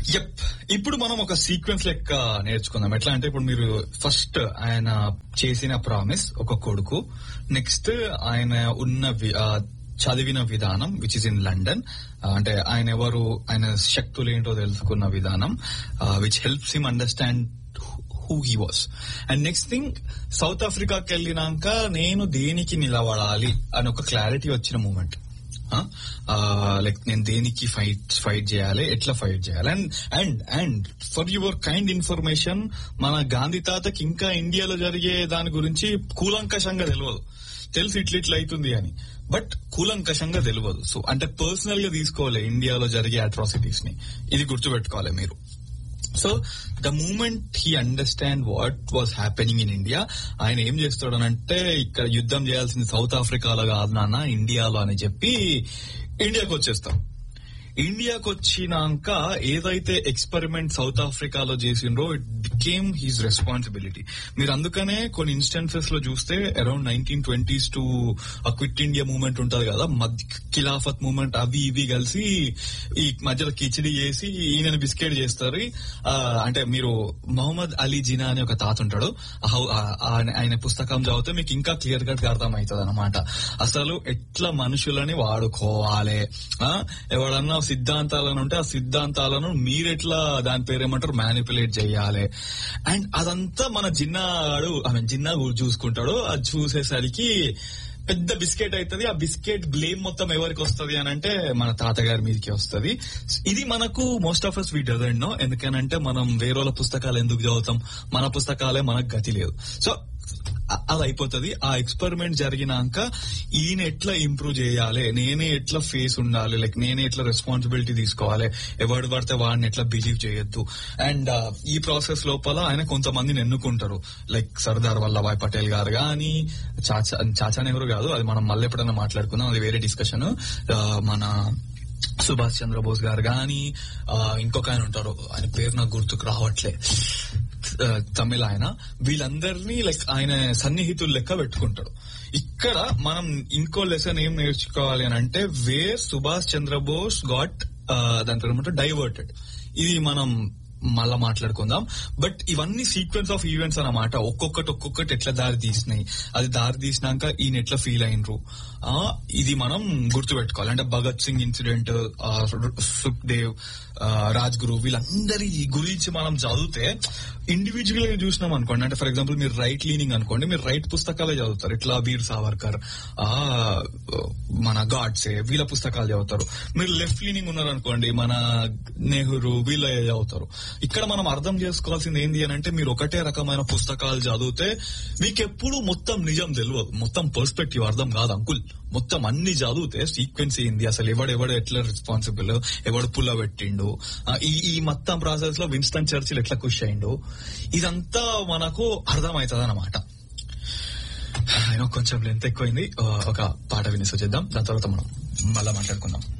yup ఇప్పుడు మనం ఒక సీక్వెన్స్ లెక్క నేర్చుకుందాం ఎట్లా అంటే ఇప్పుడు మీరు ఫస్ట్ ఆయన చేసిన ప్రామిస్ ఒక కొడుకు నెక్స్ట్ ఆయన ఉన్న వి- ఆ, చదివిన విధానం విచ్ ఇస్ ఇన్ లండన్ అంటే ఆయన ఎవరు ఆయన శక్తులు ఏంటో తెలుసుకున్న విధానం which helps him understand who he was and next thing south ఆఫ్రికాకి వెళ్ళినాక నేను దేనికి నిలబడాలి అని ఒక క్లారిటీ వచ్చిన మూమెంట్ లైక్ నేను దేనికి ఫైట్ ఫైట్ చేయాలి ఎట్లా ఫైట్ చేయాలి and and and for your kind information మన గాంధీ తాతకి ఇంకా ఇండియాలో జరిగే దాని గురించి కూలంకషంగా తెలియదు తెలుసు ఇట్లా ఇట్లా అవుతుంది అని బట్ కూలంకషంగా తెలియదు సో అంటే పర్సనల్ గా తీసుకోవాలి ఇండియాలో జరిగే అట్రాసిటీస్ ని ఇది గుర్తుపెట్టుకోవాలి మీరు so the moment he understand what was happening in India ఆయన ఏం చేస్తాడనంటే ఇక్కడ యుద్ధం చేయాల్సింది సౌత్ ఆఫ్రికాలో కాదు నాన్న ఇండియాలో అని చెప్పి ఇండియాకి వచ్చేస్తాం ఇండియాకి వచ్చినాక ఏదైతే ఎక్స్పెరిమెంట్ సౌత్ ఆఫ్రికాలో చేసిండ్రో ఇట్ బికేమ్ హీస్ రెస్పాన్సిబిలిటీ మీరు అందుకనే కొన్ని ఇన్స్టెన్సెస్ లో చూస్తే around nineteen twenties to quit India movement ఉంటది కదా మధ్య ఖిలాఫత్ మూవ్మెంట్ అవి ఇవి కలిసి ఈ మధ్యలో కిచిడి చేసి ఈయన బిస్కెట్ చేస్తారు ఆ, అంటే మీరు మొహమ్మద్ అలీ జినా అనే ఒక తాత ఉంటాడు హౌ- ఆ- ఆ- ఆయన పుస్తకం చదివితే మీకు ఇంకా క్లియర్ కట్ గా అర్థం అవుతుంది అనమాట అసలు ఎట్లా మనుషులని వాడుకోవాలి ఆ, ఎవడన్నా సిద్ధాంతాలను ఉంటే ఆ సిద్ధాంతాలను మీరెట్లా దాని పేరు ఏమంటారు మ్యానిపులేట్ చేయాలి అండ్ అదంతా మన జిన్నాడు ఐ మీన్ జిన్నా కూడా చూసుకుంటాడు అది చూసేసరికి పెద్ద బిస్కెట్ అవుతుంది ఆ బిస్కెట్ బ్లేమ్ మొత్తం ఎవరికి వస్తుంది అని అంటే మన తాతగారి మీదకి వస్తుంది ఇది మనకు most of us we doesn't know ఎందుకనంటే మనం వేరేల పుస్తకాలు ఎందుకు చదువుతాం మన పుస్తకాలే మనకు గతి లేదు సో అ- అది అయిపోతుంది ఆ ఎక్స్పెరిమెంట్ జరిగినాక ఈయన ఎట్లా ఇంప్రూవ్ చేయాలి నేనే ఎట్లా ఫేస్ ఉండాలి లైక్ నేనే ఎట్లా రెస్పాన్సిబిలిటీ తీసుకోవాలి ఎవడు పడితే వాడిని ఎట్లా బిలీవ్ చేయొద్దు అండ్ ఈ ప్రాసెస్ లోపల ఆయన కొంతమందిని ఎన్నుకుంటారు లైక్ సర్దార్ వల్లభాయ్ పటేల్ గారు కానీ చాచా చాచా నెహ్రూ కాదు అది మనం మళ్ళీ ఎప్పుడైనా మాట్లాడుకుందాం అది వేరే డిస్కషన్ మన సుభాష్ చంద్రబోస్ గారు గాని ఆ, ఇంకొక ఆయన ఉంటారు ఆయన పేరు నాకు గుర్తుకు రావట్లే ఆ, తమిళ ఆయన వీళ్ళందరినీ లైక్ ఆయన సన్నిహితులు లెక్క పెట్టుకుంటాడు ఇక్కడ మనం ఇంకో లెసన్ ఏం నేర్చుకోవాలి అని అంటే వేర్ సుభాష్ చంద్రబోస్ గాట్ దాని పేరు ఏమంటారు డైవర్టెడ్ ఇది మనం మళ్ళా మాట్లాడుకుందాం బట్ ఇవన్నీ సీక్వెన్స్ ఆఫ్ ఈవెంట్స్ అన్నమాట ఒక్కొక్కటి ఒక్కొక్కటి ఎట్లా దారి తీసినాయి అది దారి తీసినాక ఈయన ఎట్లా ఫీల్ అయినరు ఆ, ఇది మనం గుర్తుపెట్టుకోవాలి అంటే భగత్ సింగ్ ఇన్సిడెంట్ సుఖ్దేవ్ ఆ, రాజ్ గురు వీళ్ళందరి గురించి మనం చదివితే ఇండివిజువల్ గా చూసినాం అనుకోండి అంటే ఫర్ ఎగ్జాంపుల్ మీరు రైట్ లీనింగ్ అనుకోండి మీరు రైట్ పుస్తకాలే చదువుతారు ఇట్లా వీర్ సావర్కర్ ఆ మన గాడ్సే వీళ్ళ పుస్తకాలు చదువుతారు మీరు లెఫ్ట్ లీనింగ్ ఉన్నారనుకోండి మన నెహ్రూ వీళ్ళ చదువుతారు ఇక్కడ మనం అర్థం చేసుకోవాల్సింది ఏంటి అని అంటే మీరు ఒకటే రకమైన పుస్తకాలు చదివితే మీకు ఎప్పుడు మొత్తం నిజం తెలియదు మొత్తం పర్స్పెక్టివ్ అర్థం కాదు అంకుల్ మొత్తం అన్ని చదివితే సీక్వెన్స్ ఏంది అసలు ఎవడెవడు ఎట్లా రెస్పాన్సిబుల్ ఎవడు పుల్ల పెట్టిండు ఆ, ఈ ఈ మొత్తం ప్రాసెస్ లో విన్స్టన్ చర్చిల్ ఎట్లా ఖుషి అయిండు ఇదంతా మనకు అర్థమవుతుంది అనమాట కొంచెం లెంత్ ఎక్కువైంది ఆ, ఒక పాట వినేసి వచ్చేద్దాం దాని తర్వాత మనం మళ్ళా మాట్లాడుకుందాం